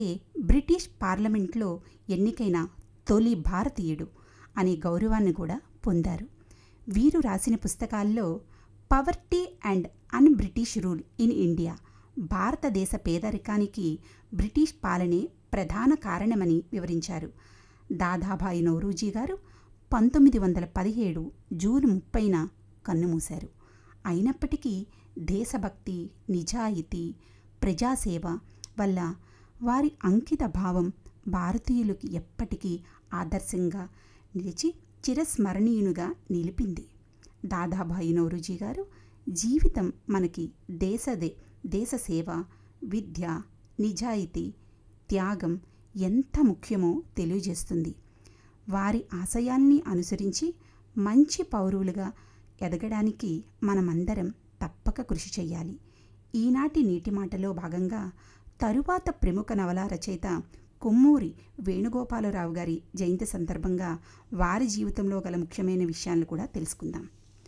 British పార్లమెంట్లో ఎన్నికైన తొలి భారతీయుడు అనే గౌరవాన్ని కూడా పొందారు వీరు రాసిన పుస్తకాల్లో poverty and un British rule in India భారతదేశ పేదరికానికి బ్రిటిష్ పాలనే ప్రధాన కారణమని వివరించారు దాదాభాయి నౌరూజీ గారు పంతొమ్మిది వందల పదిహేడు జూన్ ముప్పైన కన్నుమూశారు అయినప్పటికీ దేశభక్తి నిజాయితీ ప్రజాసేవ వల్ల వారి అంకిత భావం భారతీయులకి ఎప్పటికీ ఆదర్శంగా నిలిచి చిరస్మరణీయునిగా నిలిపింది దాదాభాయి నౌరుజీ గారు జీవితం మనకి దేశదే దేశ సేవ విద్య నిజాయితీ త్యాగం ఎంత ముఖ్యమో తెలియజేస్తుంది వారి ఆశయాల్ని అనుసరించి మంచి పౌరులుగా ఎదగడానికి మనమందరం తప్పక కృషి చేయాలి ఈనాటి నీటి మాటలో భాగంగా తరువాత ప్రముఖ నవల రచయిత కొమ్మూరి వేణుగోపాలరావు గారి జయంతి సందర్భంగా వారి జీవితంలో గల ముఖ్యమైన విషయాలను కూడా తెలుసుకుందాం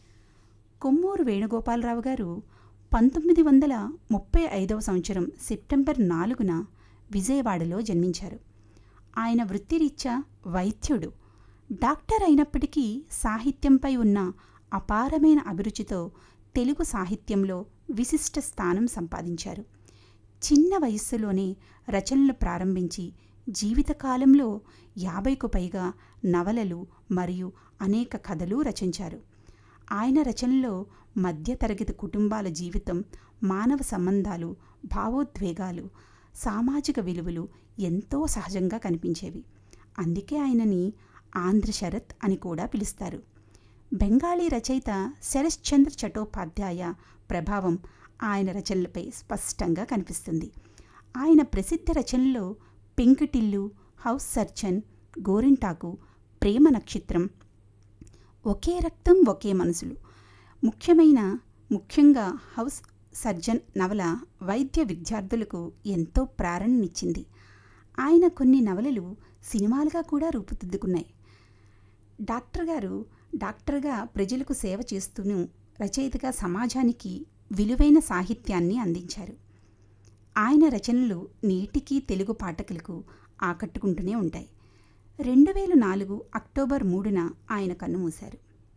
కొమ్మూరు వేణుగోపాలరావు గారు పంతొమ్మిది వందల ముప్పై ఐదవ సంవత్సరం సెప్టెంబర్ నాలుగున విజయవాడలో జన్మించారు ఆయన వృత్తిరీత్యా వైద్యుడు డాక్టర్ అయినప్పటికీ సాహిత్యంపై ఉన్న అపారమైన అభిరుచితో తెలుగు సాహిత్యంలో విశిష్ట స్థానం సంపాదించారు చిన్న వయస్సులోనే రచనలు ప్రారంభించి జీవితకాలంలో యాభైకు పైగా నవలలు మరియు అనేక కథలు రచించారు ఆయన రచనలో మధ్యతరగతి కుటుంబాల జీవితం మానవ సంబంధాలు భావోద్వేగాలు సామాజిక విలువలు ఎంతో సహజంగా కనిపించేవి అందుకే ఆయనని ఆంధ్ర శరత్ అని కూడా పిలుస్తారు బెంగాలీ రచయిత శరశ్చంద్ర చటోపాధ్యాయ ప్రభావం ఆయన రచనలపై స్పష్టంగా కనిపిస్తుంది ఆయన ప్రసిద్ధ రచనల్లో పెంకుటిల్లు హౌస్ సర్చన్ గోరింటాకు ప్రేమ నక్షత్రం ఒకే రక్తం ఒకే మనసులు ముఖ్యమైన ముఖ్యంగా హౌస్ సర్జన్ నవల వైద్య విద్యార్థులకు ఎంతో ప్రేరణనిచ్చింది ఆయన కొన్ని నవలలు సినిమాలుగా కూడా రూపుదిద్దుకున్నాయి డాక్టర్ గారు డాక్టర్గా ప్రజలకు సేవ చేస్తూను రచయితగా సమాజానికి విలువైన సాహిత్యాన్ని అందించారు ఆయన రచనలు నేటికీ తెలుగు పాఠకులకు ఆకట్టుకుంటూనే ఉంటాయి రెండు వేల నాలుగు అక్టోబర్ మూడున ఆయన కన్నుమూశారు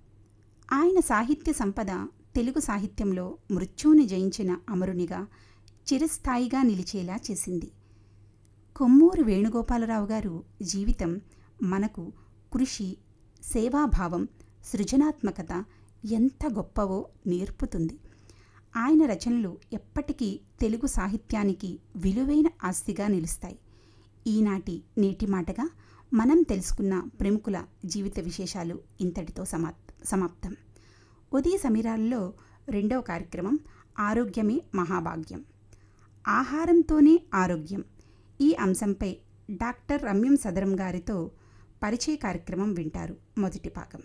ఆయన సాహిత్య సంపద తెలుగు సాహిత్యంలో మృత్యువుని జయించిన అమరునిగా చిరస్థాయిగా నిలిచేలా చేసింది కొమ్మూరు వేణుగోపాలరావు గారు జీవితం మనకు కృషి సేవాభావం సృజనాత్మకత ఎంత గొప్పవో నేర్పుతుంది ఆయన రచనలు ఎప్పటికీ తెలుగు సాహిత్యానికి విలువైన ఆస్తిగా నిలుస్తాయి ఈనాటి నేటి మాటగా మనం తెలుసుకున్న ప్రముఖుల జీవిత విశేషాలు ఇంతటితో సమా సమాప్తం ఉదయ సమీరాల్లో రెండవ కార్యక్రమం ఆరోగ్యమే మహాభాగ్యం ఆహారంతోనే ఆరోగ్యం ఈ అంశంపై డాక్టర్ రమ్యం సదరం గారితో పరిచయ కార్యక్రమం వింటారు మొదటి భాగం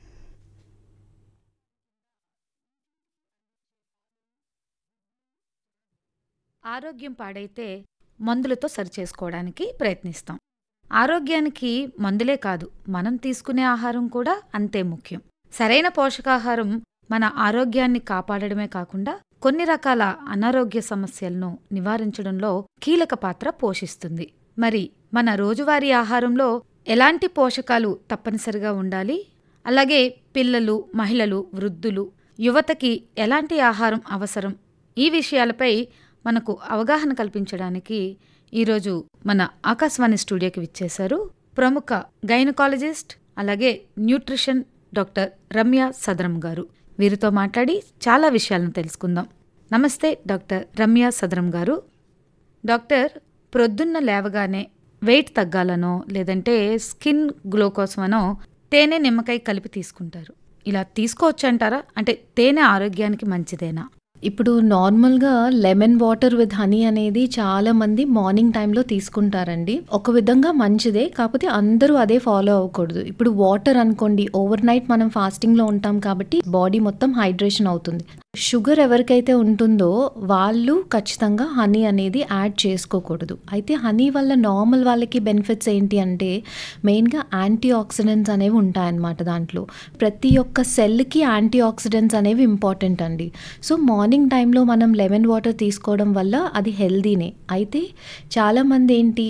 ఆరోగ్యం పాడైతే మందులతో సరిచేసుకోవడానికి ప్రయత్నిస్తాం ఆరోగ్యానికి మందులే కాదు మనం తీసుకునే ఆహారం కూడా అంతే ముఖ్యం సరైన పోషకాహారం మన ఆరోగ్యాన్ని కాపాడడమే కాకుండా కొన్ని రకాల అనారోగ్య సమస్యలను నివారించడంలో కీలక పాత్ర పోషిస్తుంది మరి మన రోజువారీ ఆహారంలో ఎలాంటి పోషకాలు తప్పనిసరిగా ఉండాలి అలాగే పిల్లలు మహిళలు వృద్ధులు యువతకి ఎలాంటి ఆహారం అవసరం ఈ విషయాలపై మనకు అవగాహన కల్పించడానికి ఈరోజు మన ఆకాశవాణి స్టూడియోకి విచ్చేశారు ప్రముఖ గైనకాలజిస్ట్ అలాగే న్యూట్రిషన్ డాక్టర్ రమ్య సదరం గారు వీరితో మాట్లాడి చాలా విషయాలను తెలుసుకుందాం నమస్తే డాక్టర్ రమ్య సదరం గారు డాక్టర్ ప్రొద్దున్న లేవగానే వెయిట్ తగ్గాలనో లేదంటే స్కిన్ గ్లో కోసమనో తేనె నిమ్మకాయ కలిపి తీసుకుంటారు ఇలా తీసుకోవచ్చు అంటారా అంటే తేనె ఆరోగ్యానికి మంచిదేనా ఇప్పుడు నార్మల్గా లెమన్ వాటర్ విత్ హనీ అనేది చాలా మంది మార్నింగ్ టైంలో తీసుకుంటారండి ఒక విధంగా మంచిదే కాకపోతే అందరూ అదే ఫాలో అవ్వకూడదు ఇప్పుడు వాటర్ అనుకోండి ఓవర్ నైట్ మనం ఫాస్టింగ్లో ఉంటాం కాబట్టి బాడీ మొత్తం హైడ్రేషన్ అవుతుంది షుగర్ ఎవరికైతే ఉంటుందో వాళ్ళు ఖచ్చితంగా హనీ అనేది యాడ్ చేసుకోకూడదు. అయితే హనీ వల్ల నార్మల్ వాళ్ళకి బెనిఫిట్స్ ఏంటి అంటే మెయిన్‌గా యాంటీ ఆక్సిడెంట్స్ అనేవి ఉంటాయన్నమాట దాంట్లో. ప్రతి ఒక్క సెల్‌కి యాంటీ ఆక్సిడెంట్స్ అనేవి ఇంపార్టెంట్ అండి. సో, మార్నింగ్ టైంలో మనం లెమన్ వాటర్ తీసుకోవడం వల్ల అది హెల్తీనే. అయితే చాలామంది ఏంటి